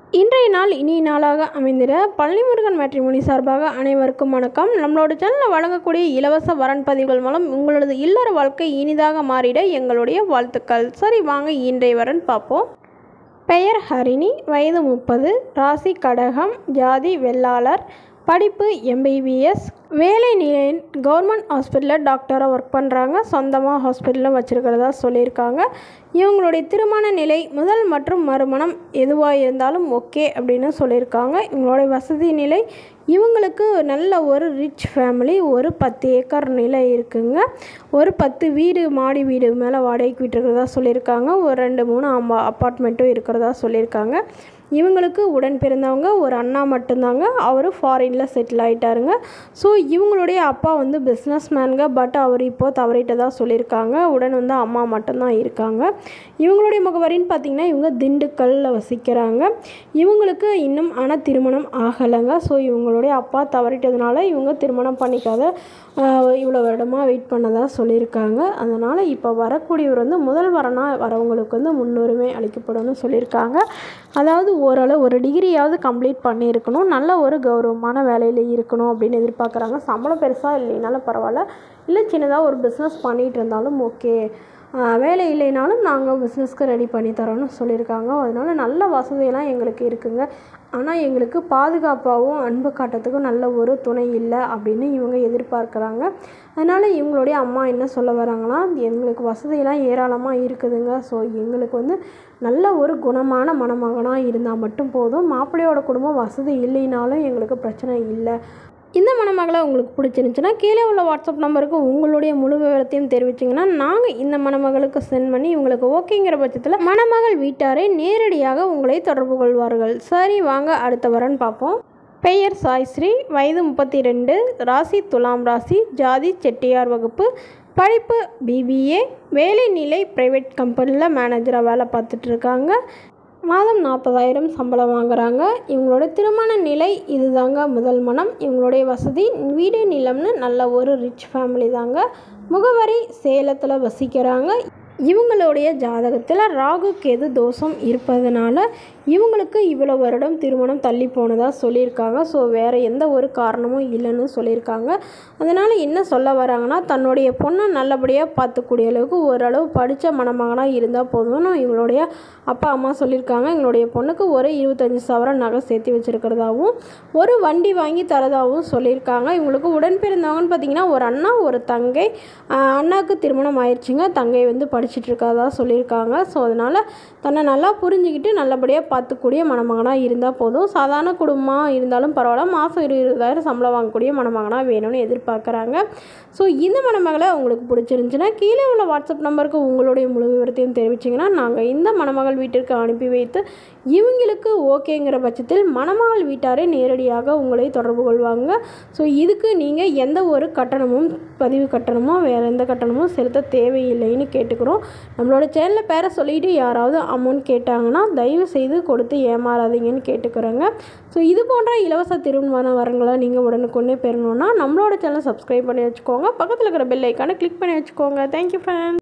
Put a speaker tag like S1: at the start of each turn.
S1: இன்றைய நாள் இனிய நாளாக அமைந்திட பழனிமுருகன் மேட்ரிமோனி சார்பாக அனைவருக்கும் வணக்கம் நம்மளோட சேனலில் வழங்கக்கூடிய இலவச வரன் பதிவுகள் மூலம் உங்களது இல்லற வாழ்க்கை இனிதாக மாறிட எங்களுடைய வாழ்த்துக்கள் சரி வாங்க இன்றைய வரன் பார்ப்போம் பெயர் ஹரிணி வயது முப்பது ராசி கடகம் ஜாதி வெள்ளாளர் படிப்பு எம்பிபிஎஸ் வேலை நிலை கவர்மெண்ட் ஹாஸ்பிட்டலில் டாக்டராக ஒர்க் பண்ணுறாங்க சொந்தமாக ஹாஸ்பிட்டலில் வச்சுருக்கிறதா சொல்லியிருக்காங்க இவங்களுடைய திருமண நிலை முதல் மற்றும் மறுமணம் எதுவாக இருந்தாலும் ஓகே அப்படின்னு சொல்லியிருக்காங்க இவங்களுடைய வசதி நிலை இவங்களுக்கு நல்ல ஒரு ரிச் ஃபேமிலி ஒரு பத்து ஏக்கர் நிலம் இருக்குங்க ஒரு பத்து வீடு மாடி வீடு மேலே வாடகைக்கு விட்டுருக்கிறதா சொல்லியிருக்காங்க ஒரு ரெண்டு மூணு அம்மா அப்பார்ட்மெண்ட்டும் இருக்கிறதா சொல்லியிருக்காங்க இவங்களுக்கு உடன் பிறந்தவங்க ஒரு அண்ணா மட்டும்தாங்க அவர் ஃபாரினில் செட்டில் ஆகிட்டாருங்க ஸோ இவங்களுடைய அப்பா வந்து பிஸ்னஸ் மேனுங்க பட் அவர் இப்போது தவறிட்டதாக சொல்லியிருக்காங்க உடன் வந்து அம்மா மட்டும்தான் இருக்காங்க இவங்களுடைய முகவரின்னு பார்த்திங்கன்னா இவங்க திண்டுக்கல்லில் வசிக்கிறாங்க இவங்களுக்கு இன்னும் ஆனால் திருமணம் ஆகலைங்க ஸோ இவங்களுடைய அப்பா தவறிட்டதுனால இவங்க திருமணம் பண்ணிக்காத இவ்வளோ வருடமாக வெயிட் பண்ணதாக சொல்லியிருக்காங்க அதனால் இப்போ வரக்கூடியவர் வந்து முதல் வரனாக வரவங்களுக்கு வந்து முன்னுரிமை அளிக்கப்படும்னு சொல்லியிருக்காங்க அதாவது ஓரளவு ஒரு டிகிரியாவது கம்ப்ளீட் பண்ணியிருக்கணும் நல்ல ஒரு கௌரவமான வேலையில் இருக்கணும் அப்படின்னு எதிர்பார்க்குறாங்க சம்பளம் பெருசாக இல்லைனாலும் பரவாயில்ல இல்லை சின்னதாக ஒரு பிஸ்னஸ் பண்ணிகிட்டு இருந்தாலும் ஓகே வேலை இல்லைனாலும் நாங்கள் பிஸ்னஸ்க்கு ரெடி பண்ணி தரோன்னு சொல்லியிருக்காங்க அதனால் நல்ல வசதியெல்லாம் எங்களுக்கு இருக்குங்க ஆனால் எங்களுக்கு பாதுகாப்பாகவும் அன்பு காட்டுறதுக்கும் நல்ல ஒரு துணை இல்லை அப்படின்னு இவங்க எதிர்பார்க்குறாங்க அதனால் இவங்களுடைய அம்மா என்ன சொல்ல வராங்கன்னா எங்களுக்கு வசதியெல்லாம் ஏராளமாக இருக்குதுங்க ஸோ எங்களுக்கு வந்து நல்ல ஒரு குணமான மணமகனாக இருந்தால் மட்டும் போதும் மாப்பிள்ளையோட குடும்பம் வசதி இல்லைனாலும் எங்களுக்கு பிரச்சனை இல்லை இந்த மணமகளை உங்களுக்கு பிடிச்சிருந்துச்சுன்னா கீழே உள்ள வாட்ஸ்அப் நம்பருக்கு உங்களுடைய முழு விவரத்தையும் தெரிவிச்சிங்கன்னா நாங்கள் இந்த மணமகளுக்கு சென்ட் பண்ணி இவங்களுக்கு ஓகேங்கிற பட்சத்தில் மணமகள் வீட்டாரை நேரடியாக உங்களை தொடர்பு கொள்வார்கள் சரி வாங்க அடுத்த வரன் பார்ப்போம் பெயர் சாய்ஸ்ரீ வயது முப்பத்தி ரெண்டு ராசி துலாம் ராசி ஜாதி செட்டியார் வகுப்பு படிப்பு பிபிஏ வேலை நிலை ப்ரைவேட் கம்பெனியில் மேனேஜராக வேலை பார்த்துட்ருக்காங்க மாதம் நாற்பதாயிரம் சம்பளம் வாங்குறாங்க இவங்களோட திருமண நிலை இதுதாங்க முதல் மனம் இவங்களுடைய வசதி வீடு நிலம்னு நல்ல ஒரு ரிச் ஃபேமிலி தாங்க முகவரி சேலத்தில் வசிக்கிறாங்க இவங்களுடைய ஜாதகத்தில் ராகு கேது தோஷம் இருப்பதனால இவங்களுக்கு இவ்வளோ வருடம் திருமணம் தள்ளி போனதாக சொல்லியிருக்காங்க ஸோ வேறு எந்த ஒரு காரணமும் இல்லைன்னு சொல்லியிருக்காங்க அதனால் என்ன சொல்ல வராங்கன்னா தன்னுடைய பொண்ணை நல்லபடியாக பார்த்துக்கூடிய அளவுக்கு ஓரளவு படித்த மணமகனாக இருந்தால் போதும்னு இவங்களுடைய அப்பா அம்மா சொல்லியிருக்காங்க எங்களுடைய பொண்ணுக்கு ஒரு இருபத்தஞ்சி சவரம் நகை சேர்த்து வச்சுருக்கிறதாவும் ஒரு வண்டி வாங்கி தரதாகவும் சொல்லியிருக்காங்க இவங்களுக்கு உடன் பிறந்தவங்கன்னு பார்த்தீங்கன்னா ஒரு அண்ணா ஒரு தங்கை அண்ணாவுக்கு திருமணம் ஆயிடுச்சுங்க தங்கை வந்து படிச்சுட்டு இருக்கதா சொல்லியிருக்காங்க ஸோ அதனால் தன்னை நல்லா புரிஞ்சுக்கிட்டு நல்லபடியாக பார்த்துக்கூடிய மணமகனாக இருந்தால் போதும் சாதாரண குடும்பமாக இருந்தாலும் பரவாயில்ல மாதம் இரு இருபதாயிரம் சம்பளம் வாங்கக்கூடிய மணமகனாக வேணும்னு எதிர்பார்க்குறாங்க ஸோ இந்த மணமகளை உங்களுக்கு பிடிச்சிருந்துச்சுன்னா கீழே உள்ள வாட்ஸ்அப் நம்பருக்கு உங்களுடைய முழு விவரத்தையும் தெரிவிச்சிங்கன்னா நாங்கள் இந்த மணமகள் வீட்டிற்கு அனுப்பி வைத்து இவங்களுக்கு ஓகேங்கிற பட்சத்தில் மணமகள் வீட்டாரே நேரடியாக உங்களை தொடர்பு கொள்வாங்க ஸோ இதுக்கு நீங்கள் எந்த ஒரு கட்டணமும் பதிவு கட்டணமோ வேறு எந்த கட்டணமும் செலுத்த தேவையில்லைன்னு கேட்டுக்கிறோம் நம்மளோட சேனலில் பேரை சொல்லிட்டு யாராவது அமௌண்ட் கேட்டாங்கன்னா தயவு செய்து கொடுத்து ஏமாறாதீங்கன்னு கேட்டுக்கிறோங்க ஸோ இது போன்ற இலவச திருமண வரங்களை நீங்கள் உடனுக்குடனே பெறணுன்னா நம்மளோட சேனலை சப்ஸ்கிரைப் பண்ணி வச்சுக்கோங்க பக்கத்தில் இருக்கிற பெல் ஐக்கானை கிளிக் பண்ணி வச்சுக்கோங்க தேங்க்யூ ஃப்ரெண்ட்ஸ்